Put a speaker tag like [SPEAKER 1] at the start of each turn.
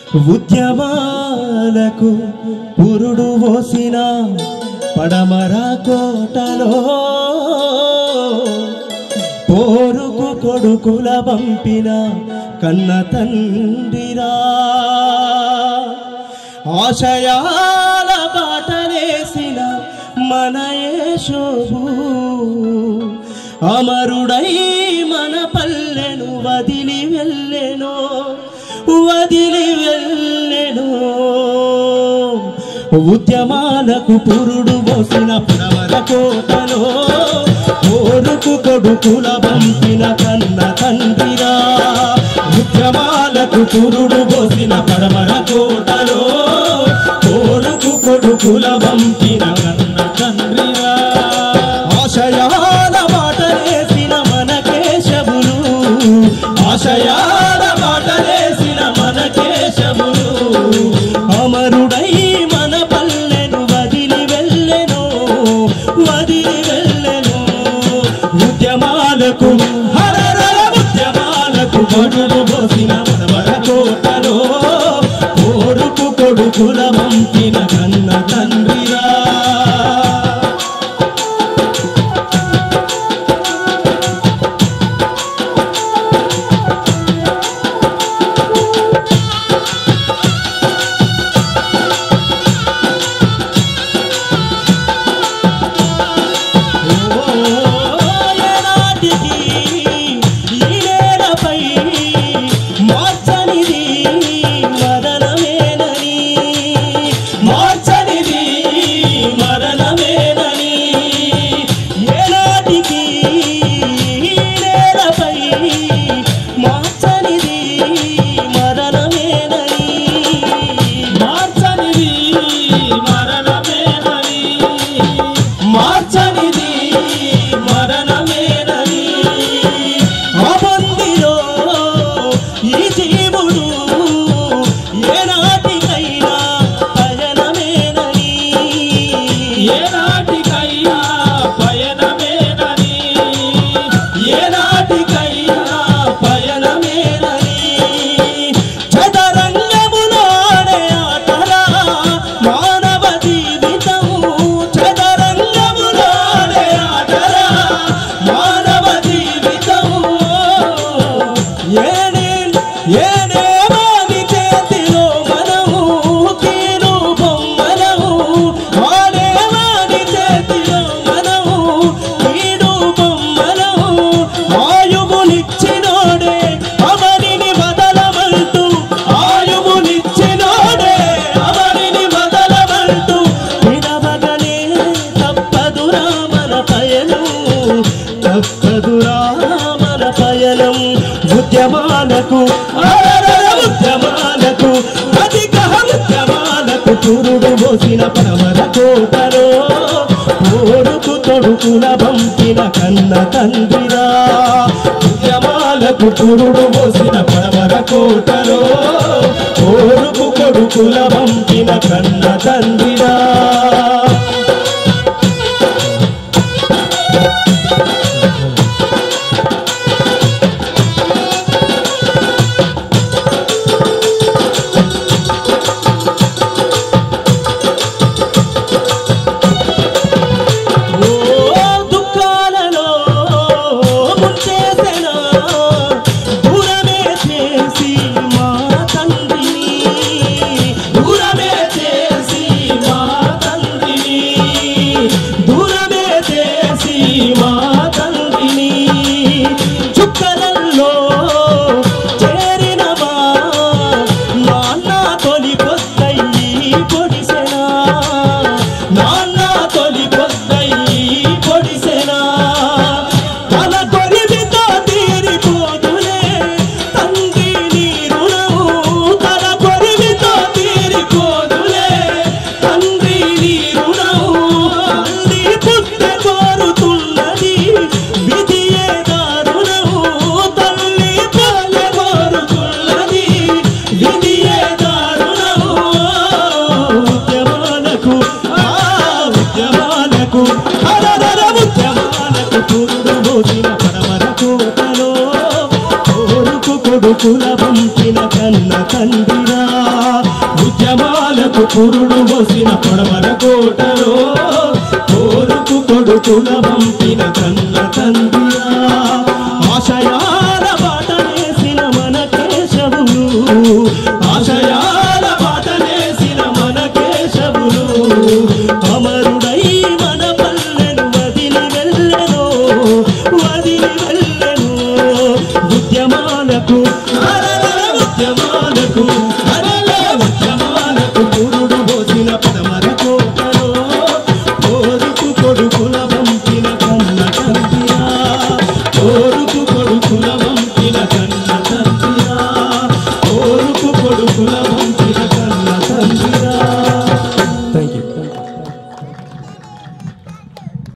[SPEAKER 1] ఉద్యమాలకు పురుడు పోసిన పడమర కోటలో పోరుకు కొడుకుల పంపిన కన్న తండ్రిరా ఆశయాల బాటలేసిన మన యేషోబు అమరుడై మన పల్లెను వదిలి వెళ్ళెను వదిలి వెళ్ళెను ఉద్యమాలకు పురుడు పోసిన ప్రవర కోటలో కోరుకు కొడుకుల పంపిన కన్న తండ్రిరా ఉద్యమాలకు పురుడు పోసిన పడమర కోటలో కోరుకు కొడుకుల పంపిన కన్న తండ్రిరా ఆశయాల బాటలేసిన మన కేశవులు ఆశయాల బాటలేసిన మన కేశవులు అమరుడై మన పల్లెను వదిలి వెళ్ళెను వదిలి వెళ్ళెను ఉద్యమాలకు హరరల ఉద్యమాలకు గడులు పోసిన మనవర కోటలో కోరుకు కొడుకుల పంపిన కన్న తండ్రిరా ఏనాటికి ఈ నేలపై మార్చనిది మరణమేనని మార్చనిది మరణమేనని ఏనాటికి ఈ నేలపై మార్చనిది మరణమేనని మార్చనిది మరణమేనని మార్చనిది మరణమేనని అబందిలో ఈ జీవుడు ఏనాటికైనా పయనమేనని ఏనాటికైనా పయనమేనని ఏనాటికైనా పయనమేనని చదరంగములాడే ఆటలా మానవ జీవితము చదరంగములాడే ఆటలా మానవ జీవితము ఏనే ఏనేమాని చేతిలో మనము కీలు బొమ్మలము వాడేమాని చేతిలో మనము కీలు బొమ్మలము ఆయువునిచ్చినోడే అవనిని వదలమంటూ ఆయువునిచ్చినోడే అవనిని వదలమంటూ విడవగనే తప్పదురా మన పయనం తప్పదురా మన పయనం ఉద్యమాలకు అరరర ఉద్యమాలకు అధిక ఉద్యమాలకు పురుడు పోసిన పరమర కోటలో కోరుకు తొడుకుల పంపిన కన్న తండ్రిరా ఉద్యమాలకు పురుడు పోసిన పరమర కోటలో కోరుకు కొడుకుల పంపిన కన్న తండ్రిరా ఓ దుఃఖాలలో ముంచేసెనా దూరమే చేసి మా తండ్రిని దూరమే చేసి మా తండ్రిని దూరమే చేసి మా తండ్రిని చుక్కలల్లో చేరిన మా నాన్న తొలి పొద్దయ్యి పొడిసెనా నాన్న తొలి పొద్దయ్యి పొడిసెనా తన కొరివితో తీరిపోదులే తండ్రి నీ రుణము తన కొరివితో తీరిపోదులే తండ్రి నీ రుణము తల్లి పుట్టె కోరుతున్నది విధియే దారుణము తల్లి పుట్టె కోరుతున్నది విధియే దారుణము ఉద్యమాలకు ఆ ఉద్యమాలకు అరదర ఉద్యమాలకు పురుడు మోసిన పడమర కోటలో కోరుకు కొడుకుల పంపిన కన్న తండ్రిరా ఉద్యమాలకు పురుడు పోసిన పడమర కోటలో కోరుకు కొడుకుల పంపిన కన్న తండ్రిరా ఆశయాల బాటనేసిన మన కేశవులు ఆశయాల బాటనేసిన మన కేశవులు అమరుడై మన పల్లెను వదిలి వెళ్ళెను వదిలి వెళ్ళెను ఉద్యమాలకు అరరర ఉద్యమాలకు